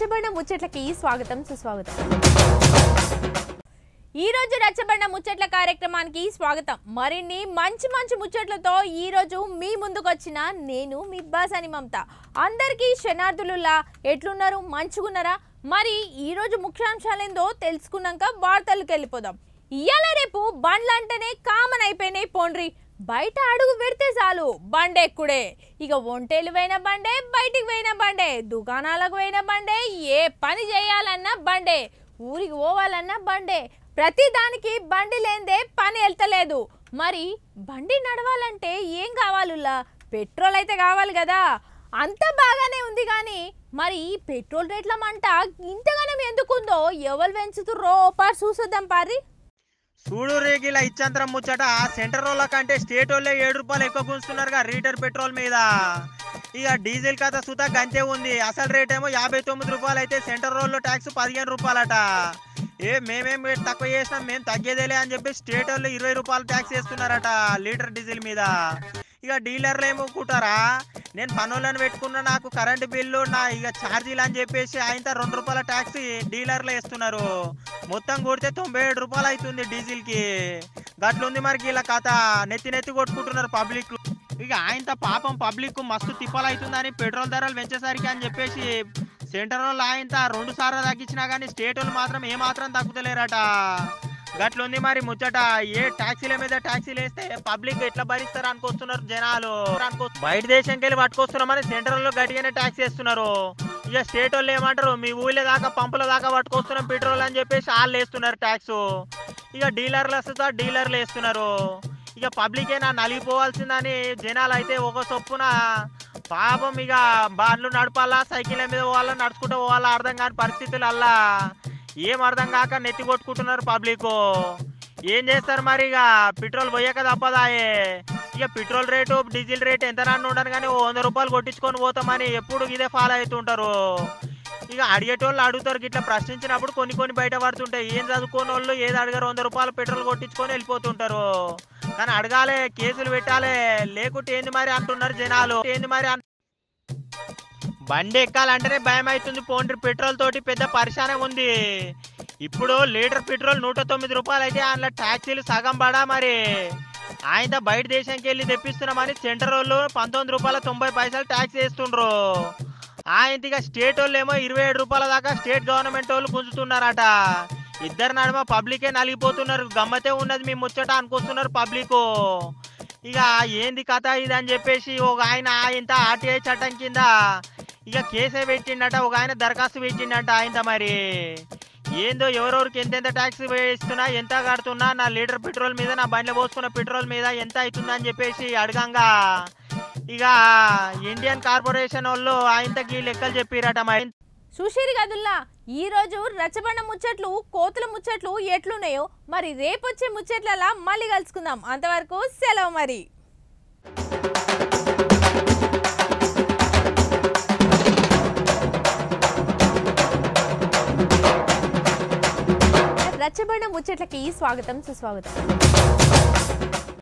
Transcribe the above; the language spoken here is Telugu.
రచ్చబండ ముచ్చట్లకి స్వాగతం సుస్వాగతం ఈ రోజు రచ్చబండ ముచ్చట్ల కార్యక్రమానికి స్వాగతం మరిన్ని మంచి మంచి ముచ్చట్లతో ఈ రోజు మీ ముందుకు వచ్చిన నేను మీ బాసాని మమత అందరికీ శనార్థులులా ఎట్లున్నారు మంచుకున్నారా మరి ఈ రోజు ముఖ్యాంశాలేందో తెలుసుకున్నాక వార్తలకు వెళ్ళిపోదాం ఇవాళ రేపు బండ్లు అంటేనే కామన్ అయిపోయినాయి పోండ్రి బయట అడుగు పెడితే చాలు బండే ఎక్కుడే ఇక ఒంటేలు పోయిన బండే బయటికి పోయిన బండే దుకాణాలకు పోయిన బండే ఏ పని చేయాలన్నా బండే ఊరికి పోవాలన్నా బండే ప్రతి దానికి బండి లేదే పని వెళ్తలేదు మరి బండి నడవాలంటే ఏం కావాలులా పెట్రోల్ అయితే కావాలి కదా అంత బాగానే ఉంది కానీ మరి ఈ పెట్రోల్ రేట్ల మంట ఇంతగానం ఎందుకుందో ఎవరు పెంచుతుర్రో పారు చూసొద్దాం పారి చూడు రేగిల ఇచ్చంతరం ముచ్చట సెంటర్ రోడ్ల కంటే స్టేట్ వాళ్ళే ఏడు రూపాయలు ఎక్కువ గుంచుతున్నారుగా లీటర్ పెట్రోల్ మీద ఇక డీజిల్ కథ సుతా గంతే ఉంది అసలు రేట్ ఏమో యాభై తొమ్మిది రూపాయలు అయితే సెంటర్ రోడ్లో ట్యాక్స్ పదిహేను రూపాయలట ఏ మేమేం రేట్ తక్కువ చేసినాం మేము తగ్గేదేలే అని చెప్పి స్టేట్ వాళ్ళు ఇరవై రూపాయలు ట్యాక్స్ వేస్తున్నారట లీటర్ డీజిల్ మీద ఇక డీలర్లు ఏమనుకుంటారా నేను పనులను పెట్టుకున్న నాకు కరెంటు బిల్లు నా ఇక ఛార్జీలు అని చెప్పేసి ఆయన రెండు రూపాయల ట్యాక్స్ డీలర్లు వేస్తున్నారు మొత్తం కొడితే తొంభై ఏడు రూపాయలు అవుతుంది డీజిల్ కి గట్లుంది మరి ఇలా కథ నెత్తి నెత్తి కొట్టుకుంటున్నారు పబ్లిక్ ఇక ఆయన పాపం పబ్లిక్ మస్తు తిప్పలు అవుతుందని పెట్రోల్ ధరలు పెంచేసరికి అని చెప్పేసి సెంటర్ వాళ్ళు ఆయన రెండు సార్లు తగ్గించినా కానీ స్టేట్ వాళ్ళు మాత్రం ఏ మాత్రం తగ్గుతలేరట గట్లుంది మరి ముచ్చట ఏ ట్యాక్సీల మీద ట్యాక్సీలు వేస్తే పబ్లిక్ ఎట్లా భరిస్తారు అనుకొస్తున్నారు జనాలు అనుకో బయట దేశంకి వెళ్ళి పట్టుకొస్తున్నామని సెంటర్ లో గట్టిగానే ట్యాక్స్ వేస్తున్నారు ఇక స్టేట్ వాళ్ళు ఏమంటారు మీ ఊళ్ళో దాకా పంపుల దాకా పట్టుకొస్తున్నాం పెట్రోల్ అని చెప్పేసి వాళ్ళు వేస్తున్నారు ట్యాక్స్ ఇక డీలర్లు వస్తుందా డీలర్లు వేస్తున్నారు ఇక పబ్లిక్ ఏనా నలిగిపోవాల్సిందని జనాలు అయితే ఒక చొప్పున పాపం ఇక బండ్లు నడపాలా సైకిళ్ళ మీద పోవాలా నడుచుకుంటూ పోవాలా అర్థం కాని పరిస్థితులు అల్లా ఏం అర్థం కాక నెత్తి కొట్టుకుంటున్నారు పబ్లిక్ ఏం చేస్తారు మరి ఇక పెట్రోల్ పోయాక తప్పదాయే ఇక పెట్రోల్ రేటు డీజిల్ రేటు ఎంత నన్ను ఉండను కానీ ఓ వంద రూపాయలు కొట్టించుకొని పోతామని ఎప్పుడు ఇదే ఫాలో అవుతుంటారు ఇక అడిగేటోళ్ళు అడుగుతారు ఇట్లా ప్రశ్నించినప్పుడు కొన్ని కొన్ని బయట పడుతుంటాయి ఏం చదువుకోని వాళ్ళు ఏది అడగారు వంద రూపాయలు పెట్రోల్ కొట్టించుకొని వెళ్ళిపోతుంటారు కానీ అడగాలే కేసులు పెట్టాలి లేకుంటే ఏంది మరి అంటున్నారు జనాలు ఏంది మరి అన్- బండి ఎక్కాలంటేనే భయం అవుతుంది పోండ్రి పెట్రోల్ తోటి పెద్ద పరిశానే ఉంది ఇప్పుడు లీటర్ పెట్రోల్ నూట తొమ్మిది రూపాయలు అయితే అందులో ట్యాక్సీలు సగం పడా మరి ఆయన బయట దేశానికి వెళ్ళి తెప్పిస్తున్నామని సెంటర్ వాళ్ళు పంతొమ్మిది రూపాయల తొంభై పైసలు ట్యాక్స్ వేస్తుండ్రు ఆయన ఇక స్టేట్ వాళ్ళు ఏమో ఇరవై ఏడు రూపాయల దాకా స్టేట్ గవర్నమెంట్ వాళ్ళు గుంజుతున్నారట ఇద్దరు నడుమ పబ్లికే నలిగిపోతున్నారు గమ్మతే ఉన్నది మీ ముచ్చట అనుకొస్తున్నారు పబ్లిక్ ఇక ఏంది కథ ఇది అని చెప్పేసి ఒక ఆయన ఇంత ఆర్టీఐ చట్టం కింద ఇక కేసే పెట్టిండట ఒక ఆయన దరఖాస్తు పెట్టిండట ఆయన మరి ఏందో ఎవరెవరికి ఎంతెంత ట్యాక్స్ వేస్తున్నా ఎంత కడుతున్నా నా లీటర్ పెట్రోల్ మీద నా బండ్లో పోసుకున్న పెట్రోల్ మీద ఎంత అవుతుందని అని చెప్పేసి అడగంగా ఇక ఇండియన్ కార్పొరేషన్ వాళ్ళు ఆయనకి లెక్కలు చెప్పిరట మరి సుషీరి గదుల్లా ఈ రోజు రచ్చబండ ముచ్చట్లు కోతుల ముచ్చట్లు ఎట్లున్నాయో మరి రేపొచ్చే ముచ్చట్లలా మళ్ళీ కలుసుకుందాం అంతవరకు సెలవు మరి రచ్చబండ ముచ్చట్లకి స్వాగతం సుస్వాగతం